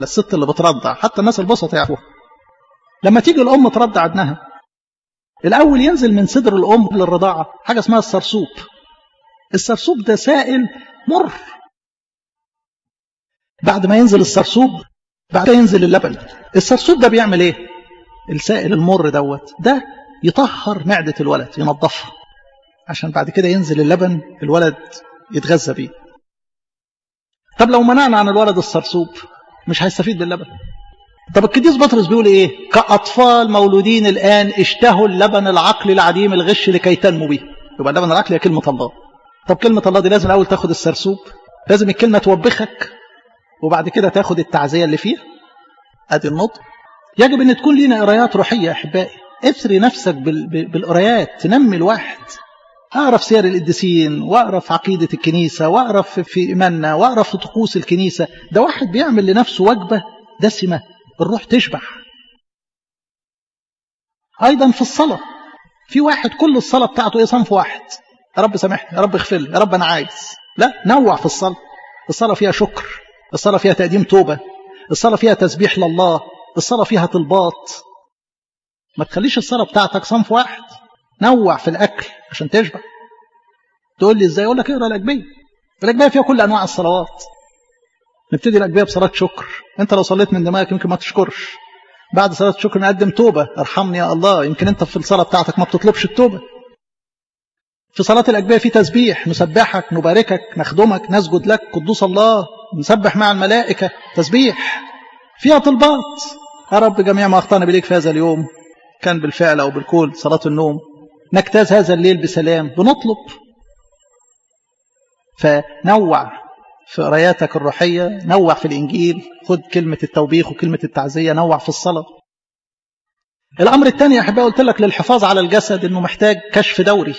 الست اللي بترضع حتى الناس البسط يعرفوها لما تيجي الام ترضع ابنها الاول ينزل من صدر الام للرضاعه حاجه اسمها السرسوب السرسوب ده سائل مر بعد ما ينزل السرسوب بعد ينزل اللبن السرسوب ده بيعمل ايه السائل المر دوت ده يطهر معدة الولد ينظفها عشان بعد كده ينزل اللبن الولد يتغذى بيه طب لو منعنا عن الولد السرسوب مش هيستفيد باللبن طب القديس بطرس بيقول ايه كأطفال مولودين الآن اشتهوا اللبن العقل العديم الغش لكي تنمو به يبقى اللبن العقل هي كلمة الله طب كلمة الله دي لازم الأول تاخد السرسوب لازم الكلمة توبخك وبعد كده تاخد التعزية اللي فيها ادي النطق يجب ان تكون لنا قرايات روحية يا احبائي اثري نفسك بالقرايات تنمي الواحد اعرف سير القديسين واعرف عقيدة الكنيسة واعرف في ايماننا واعرف في طقوس الكنيسة ده واحد بيعمل لنفسه وجبة دسمة الروح تشبع ايضا في الصلاة في واحد كل الصلاة بتاعته ايه صنف واحد يا رب سامحني يا رب اغفر لي يا رب انا عايز لا نوع في الصلاة الصلاة فيها شكر الصلاة فيها تقديم توبة الصلاة فيها تسبيح لله الصلاة فيها طلبات ما تخليش الصلاة بتاعتك صنف واحد نوع في الأكل عشان تشبع تقول لي ازاي اقول لك اقرا الأجبية الأجبية فيها كل أنواع الصلوات نبتدي الأجبية بصلاة شكر أنت لو صليت من دماغك يمكن ما تشكرش بعد صلاة الشكر نقدم توبة ارحمني يا الله يمكن أنت في الصلاة بتاعتك ما بتطلبش التوبة في صلاة الأجبية في تسبيح نسبحك نباركك نخدمك نسجد لك قدوس الله نسبح مع الملائكة تسبيح فيها طلبات يا رب جميع ما أخطأنا بليك في هذا اليوم كان بالفعل أو بالقول صلاة النوم نجتاز هذا الليل بسلام بنطلب فنوع في قراياتك الروحية نوع في الإنجيل خد كلمة التوبيخ وكلمة التعزية نوع في الصلاة الأمر الثاني يا أحبائي قلت لك للحفاظ على الجسد إنه محتاج كشف دوري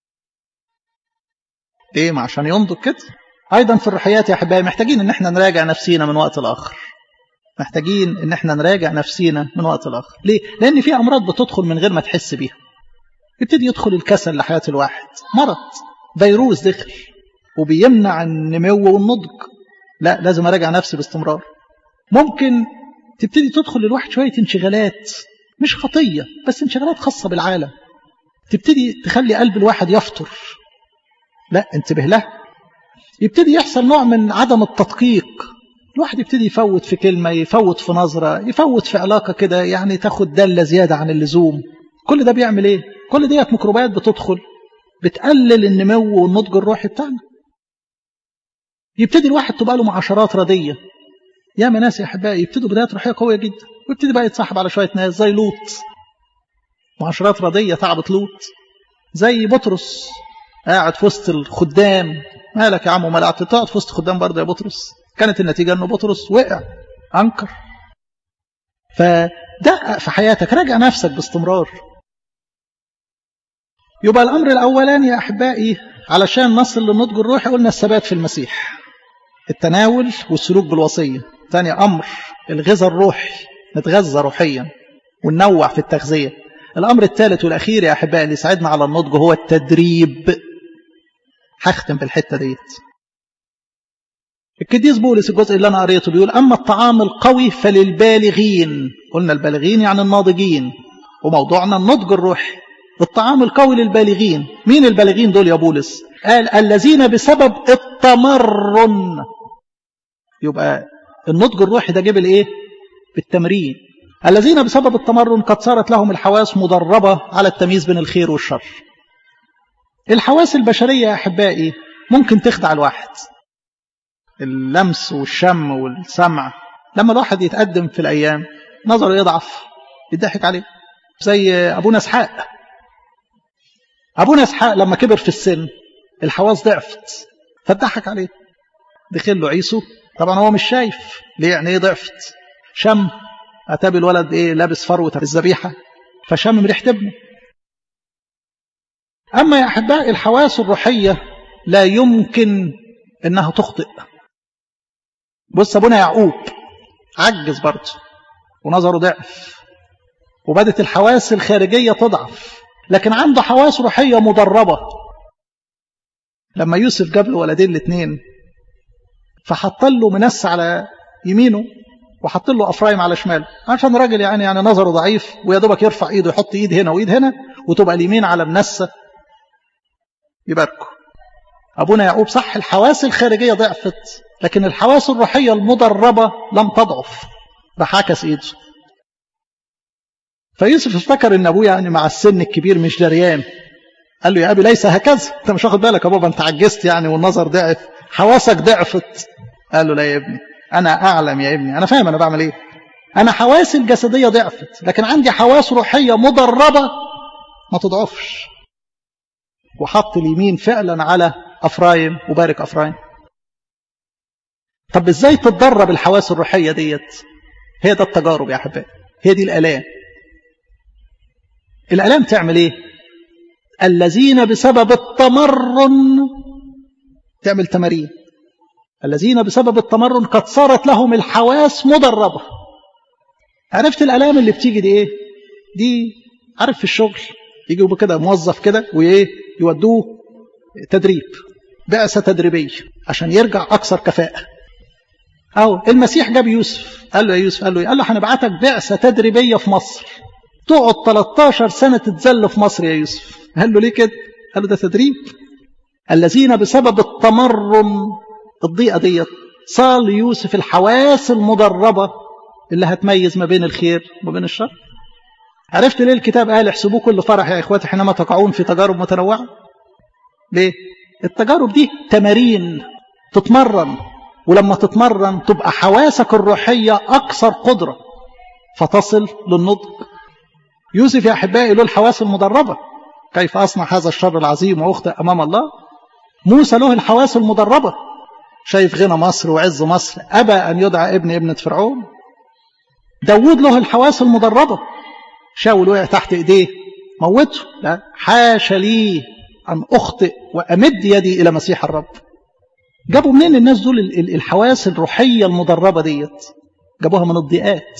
ليه ما عشان ينضج كده أيضا في الروحيات يا أحبائي محتاجين إن احنا نراجع نفسينا من وقت لآخر محتاجين إن احنا نراجع نفسينا من وقت لآخر ليه؟ لأن في أمراض بتدخل من غير ما تحس بيها يبتدي يدخل الكسل لحياة الواحد مرض فيروس دخل وبيمنع النمو والنضج لا لازم أراجع نفسي باستمرار ممكن تبتدي تدخل للواحد شوية انشغالات مش خطية بس انشغالات خاصة بالعالم تبتدي تخلي قلب الواحد يفطر لا انتبه له يبتدي يحصل نوع من عدم التدقيق الواحد يبتدي يفوت في كلمة يفوت في نظرة يفوت في علاقة كده يعني تاخد دلة زيادة عن اللزوم كل ده بيعمل ايه كل ديت ميكروبات بتدخل بتقلل النمو والنضج الروحي بتاعنا يبتدي الواحد تبقى له معاشرات ردية يا ناس يا احبائي يبتدوا بدايات روحية قوية جدا ويبتدي بقى يتصاحب على شوية ناس زي لوط معاشرات ردية تعبت لوط زي بطرس قاعد في وسط الخدام مالك يا عم وما قعدت تقعد في وسط الخدام برضه يا بطرس كانت النتيجة انه بطرس وقع انكر فدقق في حياتك راجع نفسك باستمرار يبقى الامر الاولاني يا احبائي علشان نصل للنضج الروحي قلنا الثبات في المسيح التناول والسلوك بالوصيه ثاني امر الغذاء الروحي نتغذى روحيا وننوع في التغذيه الامر الثالث والاخير يا احبائي اللي يساعدنا على النضج هو التدريب هختم بالحته ديت القديس بولس الجزء اللي انا قريته بيقول اما الطعام القوي فللبالغين قلنا البالغين يعني الناضجين وموضوعنا النضج الروحي الطعام القوي للبالغين مين البالغين دول يا بولس قال الذين بسبب التمرن يبقى النضج الروحي ده جه بالايه بالتمرين الذين بسبب التمرن قد صارت لهم الحواس مدربة على التمييز بين الخير والشر الحواس البشرية يا أحبائي ممكن تخدع الواحد اللمس والشم والسمع لما الواحد يتقدم في الأيام نظره يضعف يضحك عليه زي أبونا اسحاق أبونا اسحاق لما كبر في السن الحواس ضعفت فاتضحك عليه دخل له عيسو طبعا هو مش شايف ليه يعني ايه ضعفت شم أتابي الولد ايه لابس فروة الذبيحة فشم من ريحة ابنه أما يا أحباء الحواس الروحية لا يمكن إنها تخطئ بص أبونا يعقوب عجز برضه ونظره ضعف وبدت الحواس الخارجية تضعف لكن عنده حواس روحية مدربة لما يوسف جاب له ولدين الاثنين فحط له منس على يمينه وحط له افرايم على شماله عشان راجل يعني يعني نظره ضعيف ويا دوبك يرفع ايده يحط ايد هنا وايد هنا وتبقى اليمين على منسه يباركوا ابونا يعقوب صح الحواس الخارجيه ضعفت لكن الحواس الروحيه المدربه لم تضعف راح عكس ايده فيوسف افتكر ان ابوه يعني مع السن الكبير مش دريان قال له يا ابي ليس هكذا انت مش واخد بالك يا بابا انت عجزت يعني والنظر ضعف حواسك ضعفت قال له لا يا ابني انا اعلم يا ابني انا فاهم انا بعمل ايه انا حواسي الجسديه ضعفت لكن عندي حواس روحيه مدربه ما تضعفش وحط اليمين فعلا على افرايم وبارك افرايم طب ازاي تتدرب الحواس الروحيه ديت هي ده التجارب يا احبائي هي دي الالام الالام تعمل ايه الذين بسبب التمرن تعمل تمارين الذين بسبب التمرن قد صارت لهم الحواس مدربة عرفت الألام اللي بتيجي دي ايه دي عارف في الشغل يجيبوا كده موظف كده وايه يودوه تدريب بعثة تدريبية عشان يرجع أكثر كفاءة أو المسيح جاب يوسف قال له يا يوسف قال له قال له هنبعتك بعثة تدريبية في مصر تقعد 13 سنة تتذل في مصر يا يوسف قال له ليه كده قال له ده تدريب الذين بسبب التمرن الضيقة ديت صار يوسف الحواس المدربة اللي هتميز ما بين الخير وما بين الشر عرفت ليه الكتاب قال احسبوه كل فرح يا اخواتي حينما تقعون في تجارب متنوعة ليه التجارب دي تمارين تتمرن ولما تتمرن تبقى حواسك الروحية أكثر قدرة فتصل للنضج يوسف يا أحبائي له الحواس المدربة كيف أصنع هذا الشر العظيم وأخطئ أمام الله موسى له الحواس المدربة شايف غنى مصر وعز مصر أبى أن يدعى ابن ابنة فرعون داود له الحواس المدربة شاول وقع تحت إيديه موته لا حاشا لي أن أخطئ وأمد يدي إلى مسيح الرب جابوا منين الناس دول الحواس الروحية المدربة ديت جابوها من الضيقات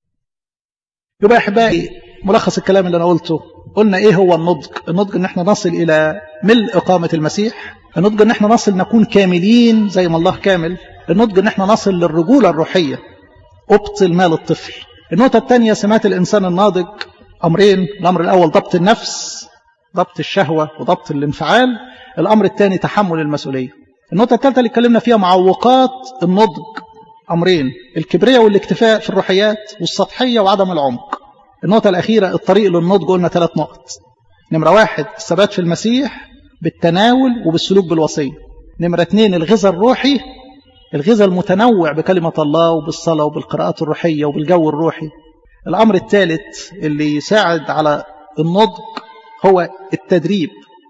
يبقى يا أحبائي ملخص الكلام اللي أنا قلته قلنا إيه هو النضج النضج إن احنا نصل إلى ملء إقامة المسيح النضج إن احنا نصل نكون كاملين زي ما الله كامل النضج إن احنا نصل للرجولة الروحية أبطل مال الطفل النقطة الثانية سمات الإنسان الناضج أمرين الأمر الأول ضبط النفس ضبط الشهوة وضبط الانفعال الأمر الثاني تحمل المسؤولية النقطة الثالثة اللي اتكلمنا فيها معوقات النضج أمرين الكبرياء والاكتفاء في الروحيات والسطحية وعدم العمق النقطة الأخيرة الطريق للنضج قلنا ثلاث نقط نمرة واحد الثبات في المسيح بالتناول وبالسلوك بالوصية نمرة اثنين الغذاء الروحي الغذاء المتنوع بكلمة الله وبالصلاة وبالقراءات الروحية وبالجو الروحي الأمر الثالث اللي يساعد على النضج هو التدريب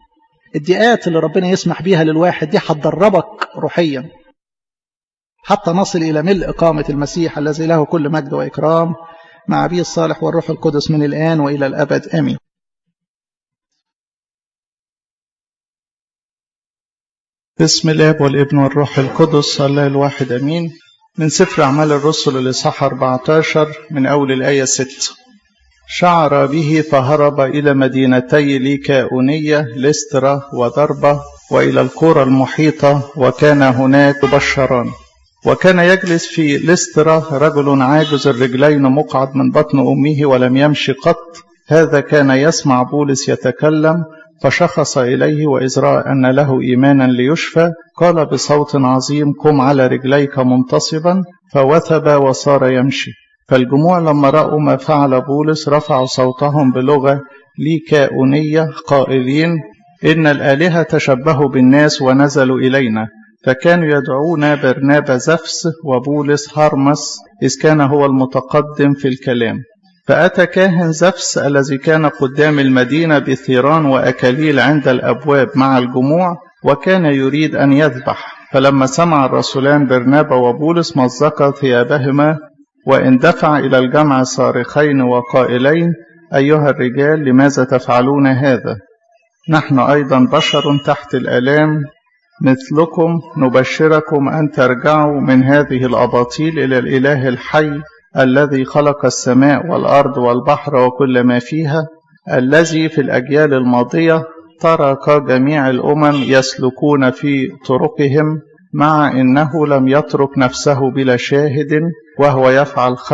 الدقات اللي ربنا يسمح بيها للواحد دي هتدربك روحيا حتى نصل إلى ملء إقامة المسيح الذي له كل مجد وإكرام مع أبي الصالح والروح القدس من الآن وإلى الأبد آمين بسم الله والابن والروح القدس الله الواحد أمين من سفر أعمال الرسل الإصحاح 14 من أول الآية 6 شعر به فهرب إلى مدينتي ليكاونية لسترة وضربة وإلى القرى المحيطة وكان هناك يبشران وكان يجلس في لسترة رجل عاجز الرجلين مقعد من بطن أمه ولم يمشي قط هذا كان يسمع بولس يتكلم فشخص إليه وإذ رأى أن له إيمانا ليشفى قال بصوت عظيم قم على رجليك منتصبا فوثب وصار يمشي فالجموع لما رأوا ما فعل بولس رفعوا صوتهم بلغة ليكاونية قائلين إن الآلهة تشبهوا بالناس ونزلوا إلينا فكانوا يدعون برنابا زفس وبولس هرمس إذ كان هو المتقدم في الكلام فأتى كاهن زفس الذي كان قدام المدينة بثيران وأكاليل عند الأبواب مع الجموع وكان يريد أن يذبح فلما سمع الرسولان برنابا وبولس مزقا ثيابهما واندفع إلى الجمع صارخين وقائلين أيها الرجال لماذا تفعلون هذا نحن أيضا بشر تحت الآلام مثلكم نبشركم أن ترجعوا من هذه الأباطيل إلى الإله الحي الذي خلق السماء والأرض والبحر وكل ما فيها الذي في الأجيال الماضية ترك جميع الأمم يسلكون في طرقهم مع إنه لم يترك نفسه بلا شاهد وهو يفعل